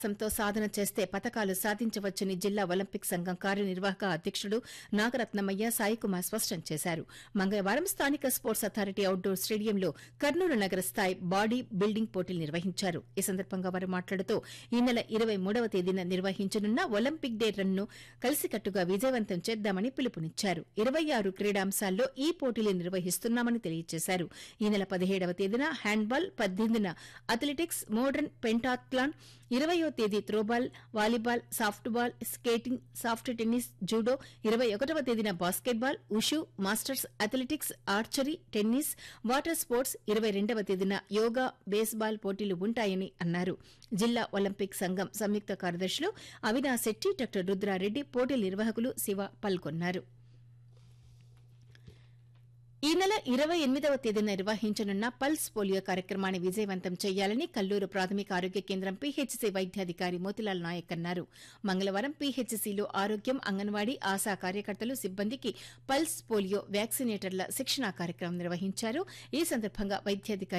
సంతో సాధన చేస్తే పథకాలు సాధించవచ్చని జిల్లా ఒలింపిక్ సంఘం కార్యనిర్వాహక అధ్యకుడు నాగరత్నమయ్య సాయికుమార్ స్పష్టం చేశారు మంగళవారం స్థానిక స్పోర్ట్స్ అథారిటీ అవుట్డోర్ స్టేడియంలో కర్నూలు నగర స్థాయి బాడీ బిల్డింగ్ పోటీలు నిర్వహించారు ఈ సందర్భంగా వారు మాట్లాడుతూ ఈ నెల ఇరవై మూడవ తేదీన నిర్వహించనున్న ఒలింపిక్ డే రన్ను కలిసికట్టుగా విజయవంతం చేద్దామని పిలుపునిచ్చారు ఇరవై ఆరు క్రీడాంశాల్లో ఈ పోటీలు నిర్వహిస్తున్నామని తెలియజేశారు ఈ నెల పదిహేడవ తేదీన హ్యాండ్బాల్ పద్దెనిమిదిన అథ్లెటిక్స్ మోడర్న్ పెంటాథ్లాన్ ఇరవయో తేదీ throwball volleyball softball skating soft tennis judo ఇరవై ఒకటవ తేదీన basketball wushu masters athletics archery tennis water sports ఇరవై రెండవ తేదీన యోగా బేస్బాల్ పోటీలు ఉంటాయని అన్నారు జిల్లా ఒలింపిక్ సంఘం సంయుక్త కార్యదర్శులు అవినాశ్ శెట్టి డాక్టర్ రుద్రారెడ్డి పోటీల నిర్వాహకులు శివ పాల్గొన్నారు ఈ నెల ఇరవై ఎనిమిదవ తేదీన నిర్వహించనున్న పల్స్ పోలియో కార్యక్రమాన్ని విజయవంతం చేయాలని కల్లూరు ప్రాథమిక ఆరోగ్య కేంద్రం పీహెచ్సీ వైద్యాధికారి మోతిలాల్ నాయక్ అన్నారు మంగళవారం పీహెచ్సీలో ఆరోగ్యం అంగన్వాడీ ఆశా కార్యకర్తలు సిబ్బందికి పల్స్ పోలియో వ్యాక్సినేటర్ల శిక్షణా కార్యక్రమం నిర్వహించారు ఈ సందర్భంగా వైద్యాధికారి